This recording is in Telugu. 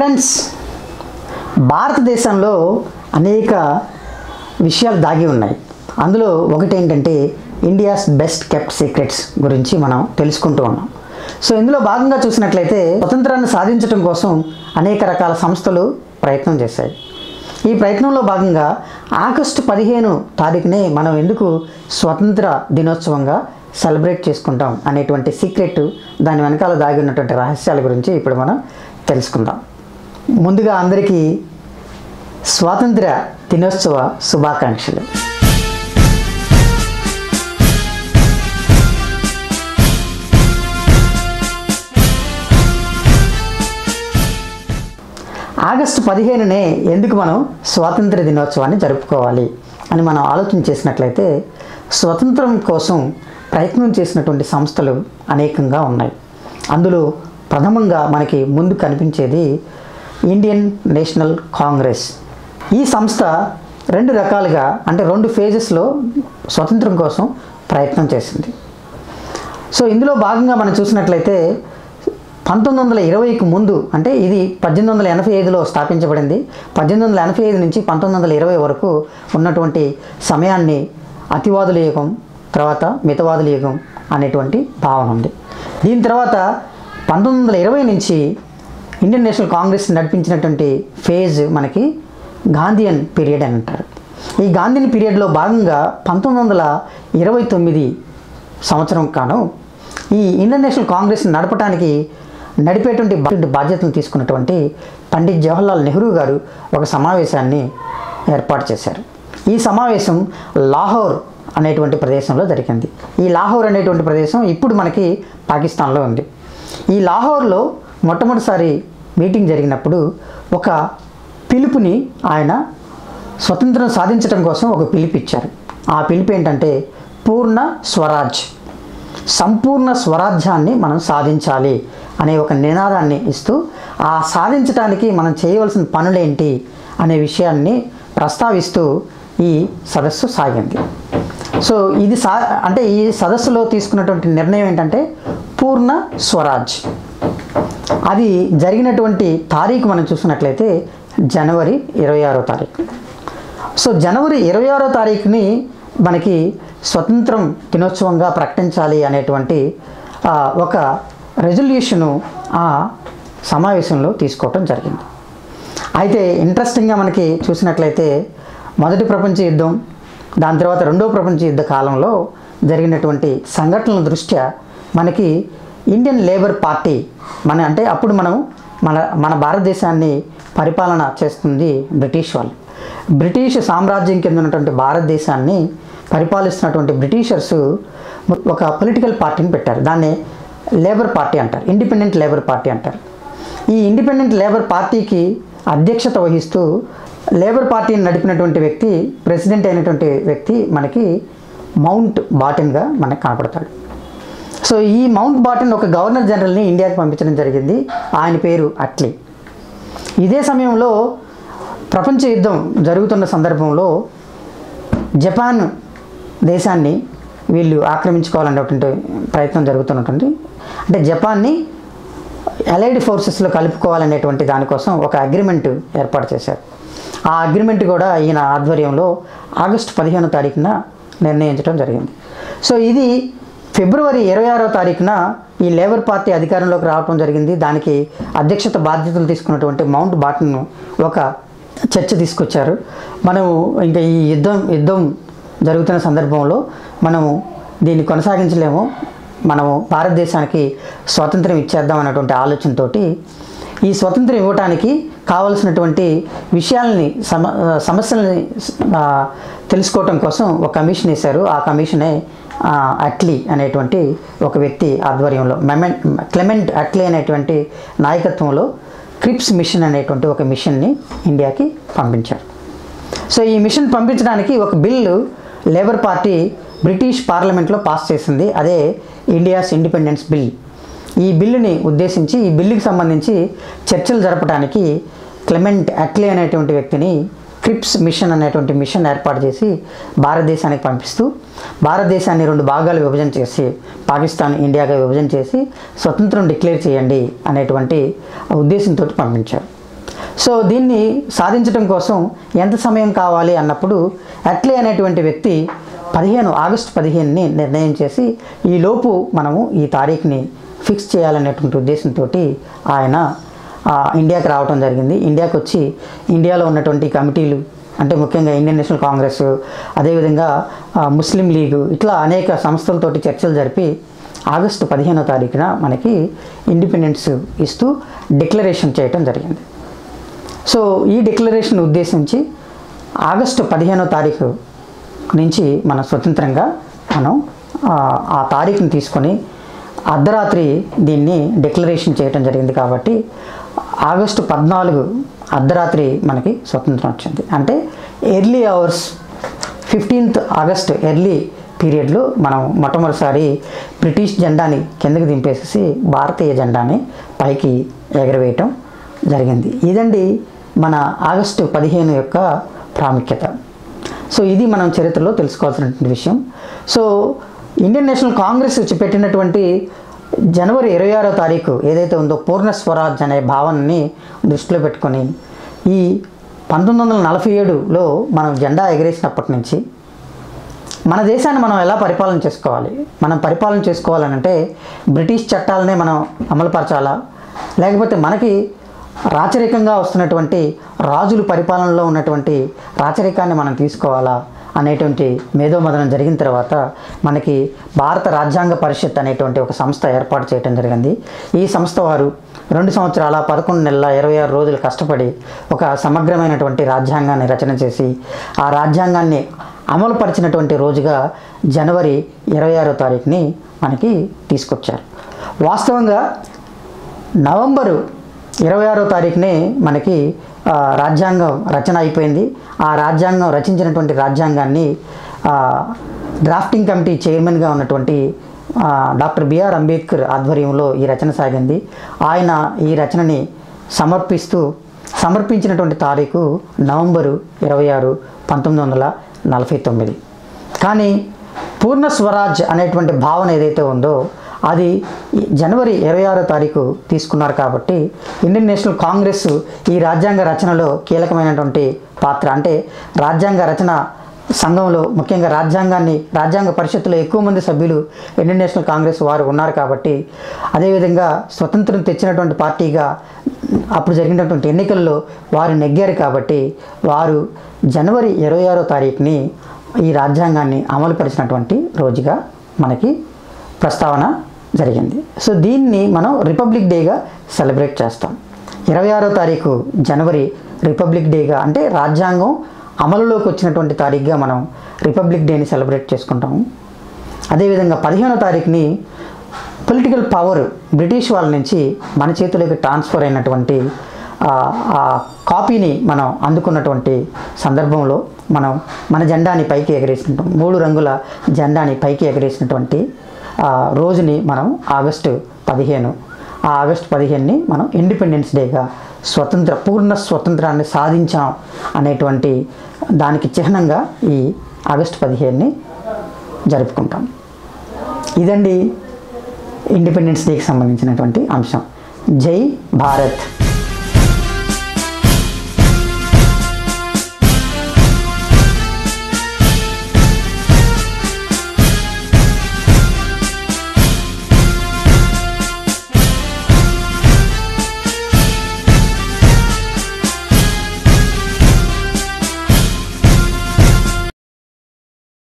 ఫ్రెండ్స్ భారతదేశంలో అనేక విషయాలు దాగి ఉన్నాయి అందులో ఒకటి ఏంటంటే ఇండియాస్ బెస్ట్ కెప్ట్ సీక్రెట్స్ గురించి మనం తెలుసుకుంటూ ఉన్నాం సో ఇందులో భాగంగా చూసినట్లయితే స్వతంత్రాన్ని సాధించడం కోసం అనేక రకాల సంస్థలు ప్రయత్నం చేశాయి ఈ ప్రయత్నంలో భాగంగా ఆగస్టు పదిహేను తారీఖునే మనం ఎందుకు స్వతంత్ర దినోత్సవంగా సెలబ్రేట్ చేసుకుంటాం అనేటువంటి సీక్రెట్ దాని వెనకాల దాగి ఉన్నటువంటి రహస్యాల గురించి ఇప్పుడు మనం తెలుసుకుందాం ముందుగా అందరికీ స్వాతంత్ర దినోత్సవ శుభాకాంక్షలు ఆగస్టు పదిహేనునే ఎందుకు మనం స్వాతంత్ర దినోత్సవాన్ని జరుపుకోవాలి అని మనం ఆలోచన చేసినట్లయితే స్వతంత్రం కోసం ప్రయత్నం చేసినటువంటి సంస్థలు అనేకంగా ఉన్నాయి అందులో ప్రథమంగా మనకి ముందు కనిపించేది ఇండియన్ నేషనల్ కాంగ్రెస్ ఈ సంస్థ రెండు రకాలుగా అంటే రెండు ఫేజెస్లో స్వతంత్రం కోసం ప్రయత్నం చేసింది సో ఇందులో భాగంగా మనం చూసినట్లయితే పంతొమ్మిది వందల ఇరవైకి ముందు అంటే ఇది పద్దెనిమిది వందల ఎనభై ఐదులో స్థాపించబడింది పద్దెనిమిది వందల ఎనభై ఐదు నుంచి పంతొమ్మిది వందల ఇరవై వరకు ఉన్నటువంటి సమయాన్ని అతివాదుల యుగం తర్వాత మితవాదుల యుగం అనేటువంటి భావన ఉంది దీని తర్వాత పంతొమ్మిది వందల ఇరవై నుంచి ఇండియన్ నేషనల్ కాంగ్రెస్ నడిపించినటువంటి ఫేజ్ మనకి గాంధీయన్ పీరియడ్ అని అంటారు ఈ గాంధీయన్ పీరియడ్లో భాగంగా పంతొమ్మిది వందల ఇరవై తొమ్మిది సంవత్సరం కాను ఈ ఇండియన్ నేషనల్ కాంగ్రెస్ నడపడానికి నడిపేటువంటి బా- బాధ్యతలు తీసుకున్నటువంటి పండిత్ జవహర్లాల్ నెహ్రూ గారు ఒక సమావేశాన్ని ఏర్పాటు చేశారు ఈ సమావేశం లాహోర్ అనేటువంటి ప్రదేశంలో జరిగింది ఈ లాహోర్ అనేటువంటి ప్రదేశం ఇప్పుడు మనకి పాకిస్తాన్లో ఉంది ఈ లాహోర్లో మొట్టమొదటిసారి మీటింగ్ జరిగినప్పుడు ఒక పిలుపుని ఆయన స్వతంత్రం సాధించడం కోసం ఒక పిలుపు ఇచ్చారు ఆ పిలుపు ఏంటంటే పూర్ణ స్వరాజ్ సంపూర్ణ స్వరాజ్యాన్ని మనం సాధించాలి అనే ఒక నినాదాన్ని ఇస్తూ ఆ సాధించడానికి మనం చేయవలసిన పనులేంటి అనే విషయాన్ని ప్రస్తావిస్తూ ఈ సదస్సు సాగింది సో ఇది సా అంటే ఈ సదస్సులో తీసుకున్నటువంటి నిర్ణయం ఏంటంటే పూర్ణ స్వరాజ్ అది జరిగినటువంటి తారీఖు మనం చూసినట్లయితే జనవరి ఇరవై ఆరో తారీఖు సో జనవరి ఇరవై ఆరో తారీఖుని మనకి స్వతంత్రం దినోత్సవంగా ప్రకటించాలి అనేటువంటి ఆ, ఒక రెజల్యూషను ఆ సమావేశంలో తీసుకోవటం జరిగింది అయితే ఇంట్రెస్టింగ్గా మనకి చూసినట్లయితే మొదటి ప్రపంచ యుద్ధం దాని తర్వాత రెండో ప్రపంచ యుద్ధ కాలంలో జరిగినటువంటి సంఘటనల దృష్ట్యా మనకి ఇండియన్ లేబర్ పార్టీ మన అంటే అప్పుడు మనం మన మన భారతదేశాన్ని పరిపాలన చేస్తుంది బ్రిటిష్ వాళ్ళు బ్రిటిష్ సామ్రాజ్యం కింద ఉన్నటువంటి భారతదేశాన్ని పరిపాలిస్తున్నటువంటి బ్రిటిషర్స్ ఒక పొలిటికల్ పార్టీని పెట్టారు దాన్ని లేబర్ పార్టీ అంటారు ఇండిపెండెంట్ లేబర్ పార్టీ అంటారు ఈ ఇండిపెండెంట్ లేబర్ పార్టీకి అధ్యక్షత వహిస్తూ లేబర్ పార్టీని నడిపినటువంటి వ్యక్తి ప్రెసిడెంట్ అయినటువంటి వ్యక్తి మనకి మౌంట్ బాటన్గా మనకు కనపడతాడు సో ఈ మౌంట్ బాటన్ ఒక గవర్నర్ జనరల్ని ఇండియాకి పంపించడం జరిగింది ఆయన పేరు అట్లీ ఇదే సమయంలో ప్రపంచ యుద్ధం జరుగుతున్న సందర్భంలో జపాన్ దేశాన్ని వీళ్ళు ఆక్రమించుకోవాలనేటువంటి ప్రయత్నం జరుగుతున్నటువంటి అంటే జపాన్ని అలైడ్ ఫోర్సెస్లో కలుపుకోవాలనేటువంటి దానికోసం ఒక అగ్రిమెంట్ ఏర్పాటు చేశారు ఆ అగ్రిమెంట్ కూడా ఈయన ఆధ్వర్యంలో ఆగస్టు పదిహేనో తారీఖున నిర్ణయించడం జరిగింది సో ఇది ఫిబ్రవరి ఇరవై ఆరో తారీఖున ఈ లేబర్ పార్టీ అధికారంలోకి రావడం జరిగింది దానికి అధ్యక్షత బాధ్యతలు తీసుకున్నటువంటి మౌంట్ బాటన్ ఒక చర్చ తీసుకొచ్చారు మనము ఇంకా ఈ యుద్ధం యుద్ధం జరుగుతున్న సందర్భంలో మనము దీన్ని కొనసాగించలేము మనము భారతదేశానికి స్వాతంత్రం ఇచ్చేద్దాం అన్నటువంటి ఆలోచనతోటి ఈ స్వతంత్రం ఇవ్వటానికి కావలసినటువంటి విషయాల్ని సమ సమస్యల్ని ఆ, తెలుసుకోవటం కోసం ఒక కమిషన్ వేశారు ఆ కమిషనే ఆ, అట్లీ అనేటువంటి ఒక వ్యక్తి ఆధ్వర్యంలో మెమెంట్ క్లెమెంట్ అట్లీ అనేటువంటి నాయకత్వంలో క్రిప్స్ మిషన్ అనేటువంటి ఒక మిషన్ని ఇండియాకి పంపించారు సో ఈ మిషన్ పంపించడానికి ఒక బిల్లు లేబర్ పార్టీ బ్రిటిష్ పార్లమెంట్లో పాస్ చేసింది అదే ఇండియాస్ ఇండిపెండెన్స్ బిల్ ఈ బిల్లుని ఉద్దేశించి ఈ బిల్లుకి సంబంధించి చర్చలు జరపడానికి క్లెమెంట్ అట్లీ అనేటువంటి వ్యక్తిని క్రిప్స్ మిషన్ అనేటువంటి మిషన్ ఏర్పాటు చేసి భారతదేశానికి పంపిస్తూ భారతదేశాన్ని రెండు భాగాలు విభజన చేసి పాకిస్తాన్ ఇండియాగా విభజన చేసి స్వతంత్రం డిక్లేర్ చేయండి అనేటువంటి ఉద్దేశంతో పంపించారు సో దీన్ని సాధించడం కోసం ఎంత సమయం కావాలి అన్నప్పుడు అట్లే అనేటువంటి వ్యక్తి పదిహేను ఆగస్టు పదిహేనుని నిర్ణయం చేసి ఈ లోపు మనము ఈ తారీఖుని ఫిక్స్ చేయాలనేటువంటి ఉద్దేశంతో ఆయన ఆ, ఇండియాకి రావడం జరిగింది ఇండియాకి వచ్చి ఇండియాలో ఉన్నటువంటి కమిటీలు అంటే ముఖ్యంగా ఇండియన్ నేషనల్ కాంగ్రెస్ అదేవిధంగా ఆ, ముస్లిం లీగు ఇట్లా అనేక సంస్థలతోటి చర్చలు జరిపి ఆగస్టు పదిహేనో తారీఖున మనకి ఇండిపెండెన్స్ ఇస్తూ డిక్లరేషన్ చేయటం జరిగింది సో ఈ డిక్లరేషన్ ఉద్దేశించి ఆగస్టు పదిహేనో తారీఖు నుంచి మనం స్వతంత్రంగా మనం ఆ, ఆ తారీఖుని తీసుకొని అర్ధరాత్రి దీన్ని డిక్లరేషన్ చేయడం జరిగింది కాబట్టి ఆగస్టు పద్నాలుగు అర్ధరాత్రి మనకి స్వతంత్రం వచ్చింది అంటే early hours fifteenth August early పీరియడ్లో మనం మొట్టమొదటిసారి బ్రిటిష్ జెండాని కిందకి దింపేసేసి భారతీయ జెండాని పైకి ఎగరవేయటం జరిగింది ఇదండి మన ఆగస్టు పదిహేను యొక్క ప్రాముఖ్యత సో ఇది మనం చరిత్రలో తెలుసుకోవాల్సినటువంటి విషయం సో ఇండియన్ నేషనల్ కాంగ్రెస్ వచ్చి పెట్టినటువంటి జనవరి ఇరవై ఆరో తారీఖు ఏదైతే ఉందో పూర్ణ స్వరాజ్ అనే భావనని దృష్టిలో పెట్టుకొని ఈ పంతొమ్మిది వందల నలభై ఏడులో మనం జెండా ఎగరేసినప్పటి నుంచి మన దేశాన్ని మనం ఎలా పరిపాలన చేసుకోవాలి మనం పరిపాలన చేసుకోవాలనంటే బ్రిటిష్ చట్టాలనే మనం అమలుపరచాలా లేకపోతే మనకి రాచరికంగా వస్తున్నటువంటి రాజుల పరిపాలనలో ఉన్నటువంటి రాచరికాన్ని మనం తీసుకోవాలా అనేటువంటి మేధోమదనం జరిగిన తర్వాత మనకి భారత రాజ్యాంగ పరిషత్ అనేటువంటి ఒక సంస్థ ఏర్పాటు చేయడం జరిగింది ఈ సంస్థ వారు రెండు సంవత్సరాల పదకొండు నెలల ఇరవై ఆరు రోజులు కష్టపడి ఒక సమగ్రమైనటువంటి రాజ్యాంగాన్ని రచన చేసి ఆ రాజ్యాంగాన్ని అమలుపరిచినటువంటి రోజుగా జనవరి ఇరవై ఆరో తారీఖుని మనకి తీసుకొచ్చారు వాస్తవంగా నవంబరు ఇరవై ఆరో తారీఖునే మనకి ఆ, రాజ్యాంగం రచన అయిపోయింది ఆ రాజ్యాంగం రచించినటువంటి రాజ్యాంగాన్ని ఆ, డ్రాఫ్టింగ్ కమిటీ చైర్మన్గా ఉన్నటువంటి ఆ, డాక్టర్ బిఆర్ అంబేద్కర్ ఆధ్వర్యంలో ఈ రచన సాగింది ఆయన ఈ రచనని సమర్పిస్తూ సమర్పించినటువంటి తారీఖు నవంబరు ఇరవై ఆరు పంతొమ్మిది వందల నలభై తొమ్మిది కానీ పూర్ణ స్వరాజ్ అనేటువంటి భావన ఏదైతే ఉందో అది ఈ జనవరి ఇరవై ఆరో తారీఖు తీసుకున్నారు కాబట్టి ఇండియన్ నేషనల్ కాంగ్రెస్ ఈ రాజ్యాంగ రచనలో కీలకమైనటువంటి పాత్ర అంటే రాజ్యాంగ రచన సంఘంలో ముఖ్యంగా రాజ్యాంగాన్ని రాజ్యాంగ పరిషత్తులో ఎక్కువ మంది సభ్యులు ఇండియన్ నేషనల్ కాంగ్రెస్ వారు ఉన్నారు కాబట్టి అదేవిధంగా స్వతంత్రం తెచ్చినటువంటి పార్టీగా అప్పుడు జరిగినటువంటి ఎన్నికల్లో వారు నెగ్గారు కాబట్టి వారు జనవరి ఇరవై ఆరో తారీఖుని ఈ రాజ్యాంగాన్ని అమలుపరిచినటువంటి రోజుగా మనకి ప్రస్తావన జరిగింది సో దీన్ని మనం రిపబ్లిక్ డేగా సెలబ్రేట్ చేస్తాం ఇరవై ఆరో తారీఖు జనవరి రిపబ్లిక్ డేగా అంటే రాజ్యాంగం అమలులోకి వచ్చినటువంటి తారీఖుగా మనం రిపబ్లిక్ డేని సెలబ్రేట్ చేసుకుంటాము అదేవిధంగా పదిహేనో తారీఖుని పొలిటికల్ పవర్ బ్రిటిష్ వాళ్ళ నుంచి మన చేతిలోకి ట్రాన్స్ఫర్ అయినటువంటి ఆ, ఆ కాపీని మనం అందుకున్నటువంటి సందర్భంలో మనం మన జెండాని పైకి ఎగరేసినట్టు మూడు రంగుల జెండాని పైకి ఎగరేసినటువంటి ఆ, రోజుని మనం ఆగస్టు పదిహేను ఆ ఆగస్టు పదిహేనుని మనం ఇండిపెండెన్స్ డేగా స్వతంత్ర పూర్ణ స్వతంత్రాన్ని సాధించాం అనేటువంటి దానికి చిహ్నంగా ఈ ఆగస్టు పదిహేనుని జరుపుకుంటాం ఇదండి ఇండిపెండెన్స్ డేకి సంబంధించినటువంటి అంశం జై భారత్